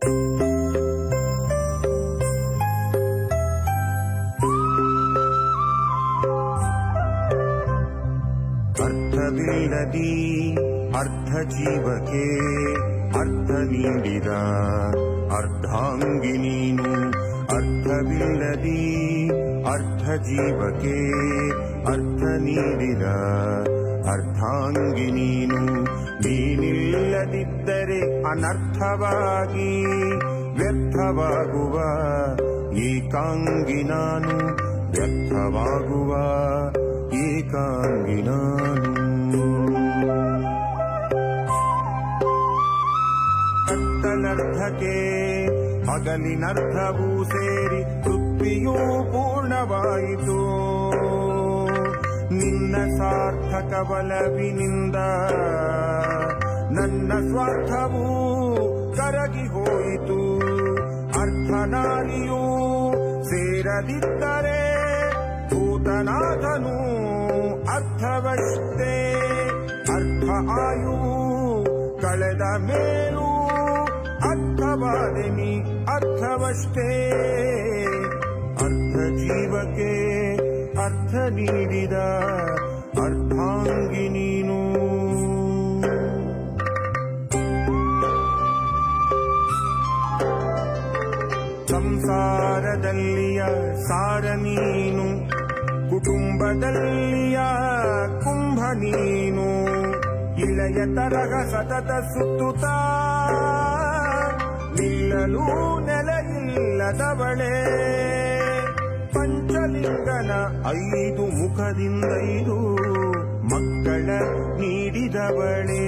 ಅರ್ಥವಿಲ್ಲದಿ ಅರ್ಧ ಜೀವಕ್ಕೆ ಅರ್ಥ ನೀಡಿದ ಅರ್ಧಾಂಗಿ ನೀನು ಅರ್ಥವಿಲ್ಲದಿ ಅರ್ಧ ಜೀವಕ್ಕೆ ಅರ್ಥ ನೀಡಿದ ಅರ್ಧಾಂಗಿ ನೀನು ನೀನಿಲ್ಲದಿದ್ದರೆ ಅನರ್ಥವಾಗಿ ವ್ಯರ್ಥವಾಗುವ ಏಕಾಂಗಿ ನಾನು ವ್ಯರ್ಥವಾಗುವ ಏಕಾಂಗಿ ನಾನು ಕತ್ತಲರ್ಥಕ್ಕೆ ಹಗಲಿನರ್ಥವೂ ಸೇರಿ ತೃಪ್ತಿಯೂ ಪೂರ್ಣವಾಯಿತು ನಿನ್ನ ಸಾರ್ಥಕ ಬಲವಿನಿಂದ ನನ್ನ ಸ್ವಾರ್ಥವೂ ಕರಗಿ ಹೋಯಿತು ಅರ್ಥನಾಲಿಯೂ ಸೇರದಿದ್ದರೆ ಭೂತನಾಥನು ಅರ್ಥವಷ್ಟೇ ಅರ್ಥ ಆಯುವು ಕಳೆದ ಮೇಲೂ ಅರ್ಥವಾದೆನಿ ಅರ್ಥವಷ್ಟೇ ಅರ್ಥ ಜೀವಕ್ಕೆ ಅರ್ಥ ನೀಡಿದ ಅರ್ಥಾಂಗಿ ನೀನು ಸಂಸಾರದಲ್ಲಿಯ ಸಾರ ನೀನು ಕುಟುಂಬದಲ್ಲಿಯ ಕುಂಭ ನೀನು ಇಳೆಯ ತರಗ ಸತತ ಸುತ್ತುತ್ತಾ ನಿಲ್ಲಲು ನೆಲೆಯಿಲ್ಲದವಳೆ ಪಂಚಲಿಂಗನ ಐದು ಮುಖದಿಂದೈದು ಮಕ್ಕಳ ನೀಡಿದವಳೇ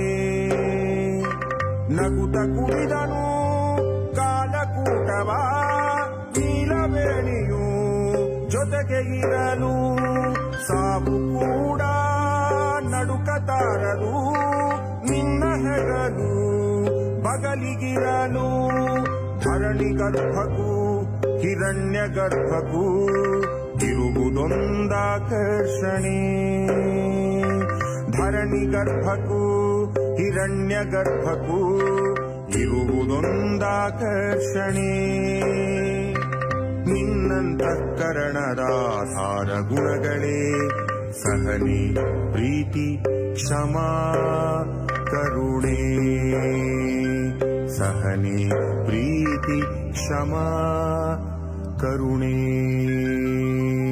ನಗುತ ಕುಡಿದನು ಕಾಲಕೂಟವ ನೀಲವೇಣಿಯು ಜೊತೆಗೆ ಇರಲು ಸಾವು ಕೂಡ ನಡುಕತಾರದು ನಿನ್ನ ಹೆಗಲು ಬಗಲಿಗಿರಲು ಧರಣಿ ಗರ್ಭಕ್ಕೂ ಹಿರಣ್ಯ ಗರ್ಭಕ್ಕೂ ಇರುವುದೊಂದಾಕರ್ಷಣೆ ಧರಣಿ ಗರ್ಭಕ್ಕೂ ಹಿರಣ್ಯ ಗರ್ಭಕ್ಕೂ ಇರುವುದೊಂದಾಕರ್ಷಣೆ ನಿನ್ನಂತಃಕರಣದ ಆಧಾರ ಗುಣಗಳೇ ಸಹನೆ ಪ್ರೀತಿ ಕ್ಷಮಾ ಕರುಣೆ ಸಹನೆ ಪ್ರೀತಿ ಕ್ಷಮಾ ಕರುಣೆ